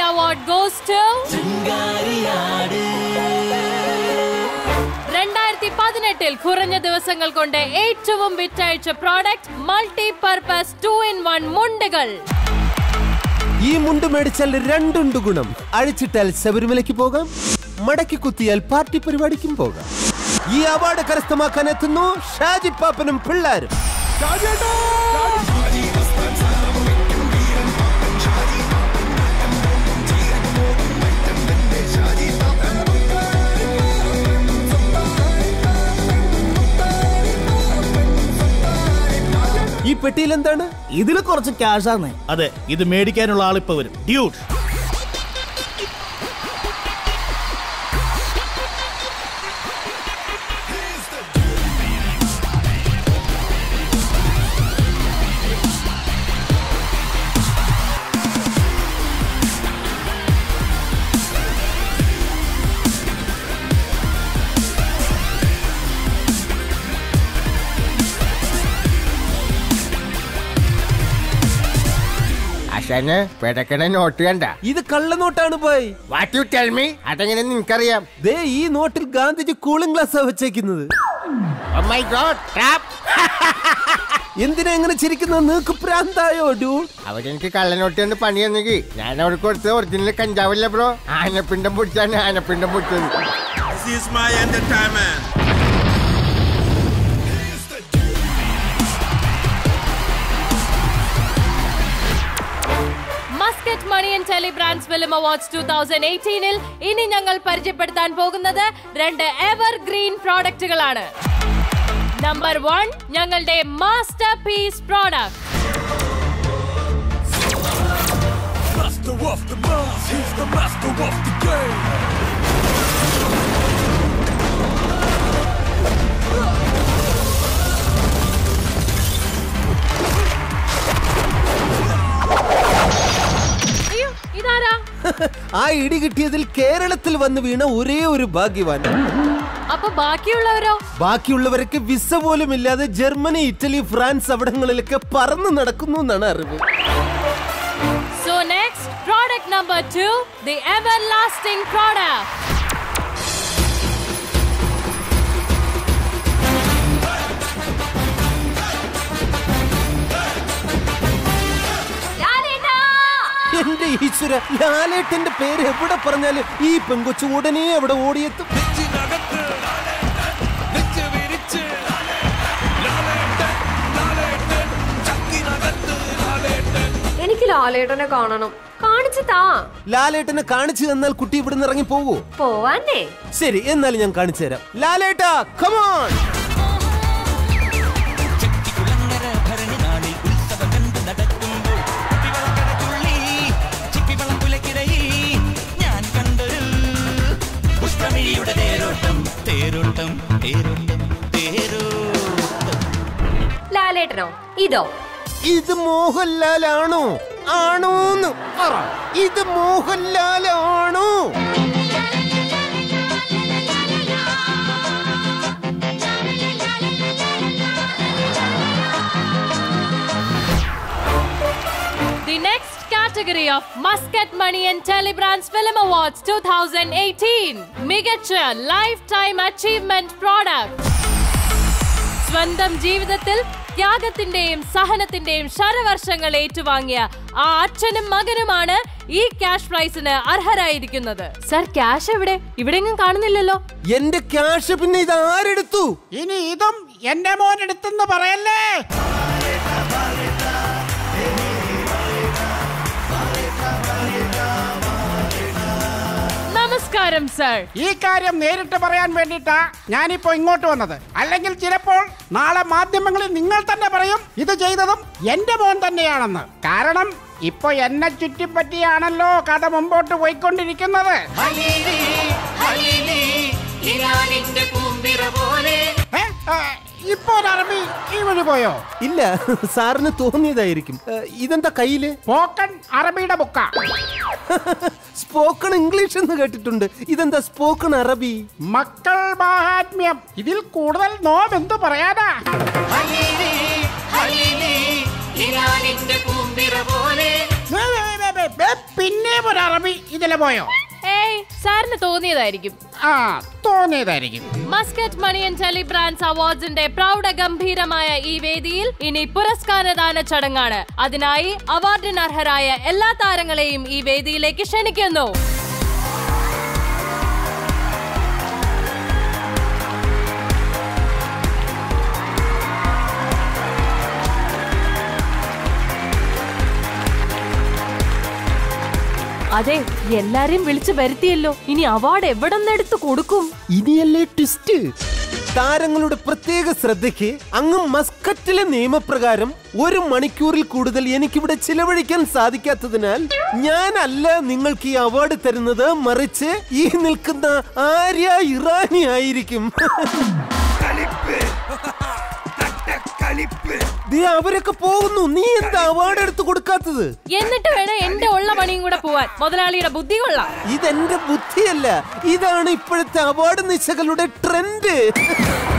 Award goes to രണ്ടായിരത്തി പതിനെട്ടിൽ കുറഞ്ഞ ദിവസങ്ങൾ കൊണ്ട് ഏറ്റവും വിറ്റഴിച്ച product multipurpose two in one മുണ്ടുകൾ ഈ മുണ്ട് മേടിച്ചാൽ രണ്ടുണ്ട് ഗുണം അഴിച്ചിട്ടാൽ ശബരിമലയ്ക്ക് പോകാം മടക്കി കുത്തിയാൽ പാർട്ടി പരിപാടിക്കും പോകാം ഈ അവാർഡ് കരസ്ഥമാക്കാൻ എത്തുന്നു ഷാജി പാപ്പനും പിള്ളാരും ഈ പെട്ടിയിൽ എന്താണ് ഇതിൽ കുറച്ച് ക്യാഷ് ആണ് അതെ ഇത് മേടിക്കാനുള്ള ആളിപ്പോ വരും ഡ്യൂട്ട് അശന് പിടക്കണ നോട്ട് കണ്ട ഇത് കള്ളനോട്ടാണ് പോയി വാട്ട് യു ടെൽ മീ അതെങ്ങനെ നിനക്കറിയാം ദേ ഈ നോട്ടിൽ ഗാന്ധിജി കൂളിംഗ് ഗ്ലാസ് വെച്ചേക്കുന്നത് Oh my god, trap! എന്തിനാ എങ്ങനെ ചിരിക്കുന്നത് നിനക്ക് പ്രാന്തായോ ഡ്യൂഡ് അവരെനിക്ക് കള്ളനോട്ട് എന്ന് പണി തന്നെങ്കിൽ ഞാൻ അവർക്ക് കൊടുത്തത് ഒറിജിനൽ കഞ്ചാവല്ല ബ്രോ ആനപ്പിണ്ടം പൊടിച്ചാണ് ആനപ്പിണ്ടം പൊടിച്ചത് This is my entertainment. Muscat money and Telebrands film awards two thousand എയ്റ്റീനിൽ ഇനി ഞങ്ങൾ പരിചയപ്പെടുത്താൻ പോകുന്നത് രണ്ട് എവർ ഗ്രീൻ പ്രോഡക്റ്റുകളാണ് നമ്പർ വൺ ഞങ്ങളുടെ masterpiece product Master of the mass, he's the master of the game. അയ്യോ ഇതാരാ ആ ഇടി കിട്ടിയതിൽ കേരളത്തിൽ വന്ന് വീണ ഒരേ ഒരു ഭാഗ്യവാൻ അപ്പൊ ബാക്കിയുള്ളവരോ ബാക്കിയുള്ളവരൊക്കെ വിസ പോലും ഇല്ലാതെ ജർമ്മനി ഇറ്റലി ഫ്രാൻസ് അവിടങ്ങളിലൊക്കെ പറന്നു നടക്കുന്നു എന്നാണ് അറിവ് so next product number two the everlasting product എന്റെ ഈശ്വര ലാലേട്ടന്റെ പേര് എവിടെ പറഞ്ഞാലും ഈ പെങ്കൊച്ചു ഉടനെ അവിടെ ഓടിയെത്തും നെഞ്ചിനകത്ത് നെഞ്ച് വിരിച്ച് ലാലേട്ടൻ, ലാലേട്ടൻ, ചക്കിനകത്ത് ലാലേട്ടൻ. എനിക്ക് ലാലേട്ടനെ കാണണം കാണിച്ചു താ ലാലേട്ടനെ കാണിച്ചു തന്നാൽ കുട്ടി ഇവിടുന്ന് ഇറങ്ങി പോവോ പോവാന്നേ ശരി എന്നാലും ഞാൻ കാണിച്ചു തരാം ലാലേട്ടാ കമോൺ കുളങ്ങര ഭരണി നാളിൽ ഉത്സവകണ്ട് നടക്കുമ്പോൾ കുപ്പിവളക്കടത്തുള്ളി ചിപ്പിവളം പുലക്കിടയിൽ ഞാൻ കണ്ടൊരു പുഷ്പമിഴിയുടെ തേരോട്ടം തേരോട്ടം തേരോട്ടം തേരോട്ടം ലാലേട്ടനോ ഇതോ ഇത് മോഹൻലാലാണോ ആണോന്ന് പറ ഇത് മോഹൻലാലാണോ The next category of Muscat Money and Telebrands Film Awards 2018 മികച്ച ലൈഫ് ടൈം അച്ചീവ്മെന്റ് പ്രോഡക്റ്റ് സ്വന്തം ജീവിതത്തിൽ ത്യാഗത്തിന്റെയും സഹനത്തിന്റെയും ശരവർഷങ്ങൾ ഏറ്റുവാങ്ങിയ ആ അച്ഛനും മകനുമാണ് ഈ ക്യാഷ് പ്രൈസിന് അർഹരായിരിക്കുന്നത് സർ ക്യാഷ് എവിടെ ഇവിടെങ്ങും കാണുന്നില്ലല്ലോ എന്റെ ക്യാഷ് പിന്നെ ഇത് ആരെടുത്തു ഇനി ഇതും എന്റെ മോൻ എടുത്തെന്ന് പറയല്ലേ നമസ്കാരം സർ ഈ കാര്യം നേരിട്ട് പറയാൻ വേണ്ടിട്ടാ ഞാനിപ്പോ ഇങ്ങോട്ട് വന്നത് അല്ലെങ്കിൽ ചിലപ്പോൾ നാളെ മാധ്യമങ്ങളിൽ നിങ്ങൾ തന്നെ പറയും ഇത് ചെയ്തതും എന്റെ മോൻ തന്നെയാണെന്ന് കാരണം ഇപ്പൊ എന്നെ ചുറ്റിപ്പറ്റിയാണല്ലോ കഥ മുമ്പോട്ട് പോയിക്കൊണ്ടിരിക്കുന്നത് ഏ? ആ, ഇപ്പോ ഒരു അറബി ഈ വഴി പോയോ ഇല്ല സാറിന് തോന്നിയതായിരിക്കും ഏ, ഇതെന്താ കയ്യില് സ്പോക്കൺ അറബിയുടെ ബുക്കാ സ്പോക്കൺ ഇംഗ്ലീഷ് എന്ന് കേട്ടിട്ടുണ്ട് ഇതെന്താ സ്പോക്കൺ അറബി മക്കൾ മാഹാത്മ്യം ഇതിൽ കൂടുതൽ നോം എന്തു പറയാനാ വേ, വേ, വേ, വേ, ഏ, പിന്നെയും ഒരു അറബി ഇതിലെ പോയോ ഏയ് സാറിന് തോന്നിയതായിരിക്കും ആ തോന്നിയതായിരിക്കും Muscat money and Telebrands അവാർഡ്സിന്റെ പ്രൗഢ ഗംഭീരമായ ഈ വേദിയിൽ ഇനി പുരസ്കാരദാന ചടങ്ങാണ് അതിനായി അവാർഡിന് അർഹരായ എല്ലാ താരങ്ങളെയും ഈ വേദിയിലേക്ക് ക്ഷണിക്കുന്നു അതെ എല്ലാരെയും വിളിച്ചു വരുത്തിയല്ലോ ഇനി അവാർഡ് എവിടെ നിന്ന് എടുത്ത് കൊടുക്കും ഇനിയല്ലേ ട്വിസ്റ്റ് താരങ്ങളുടെ പ്രത്യേക ശ്രദ്ധയ്ക്ക് അങ്ങ് മസ്കറ്റിലെ നിയമപ്രകാരം ഒരു മണിക്കൂറിൽ കൂടുതൽ എനിക്കിവിടെ ചിലവഴിക്കാൻ സാധിക്കാത്തതിനാൽ ഞാനല്ല നിങ്ങൾക്ക് ഈ അവാർഡ് തരുന്നത് മറിച്ച് ഈ നിൽക്കുന്ന ആര്യ ഇറാനി ആയിരിക്കും ദേ, അവരൊക്കെ പോകുന്നു നീ എന്താ അവാർഡ് എടുത്ത് കൊടുക്കാത്തത് എന്നിട്ട് വേണം എന്റെ ഉള്ള പണിയും കൂടെ പോവാൻ മുതലാളിയുടെ ബുദ്ധി കൊള്ളാം ഇതെന്റെ ബുദ്ധിയല്ല ഇതാണ് ഇപ്പോഴത്തെ അവാർഡ് നിശകളുടെ ട്രെൻഡ്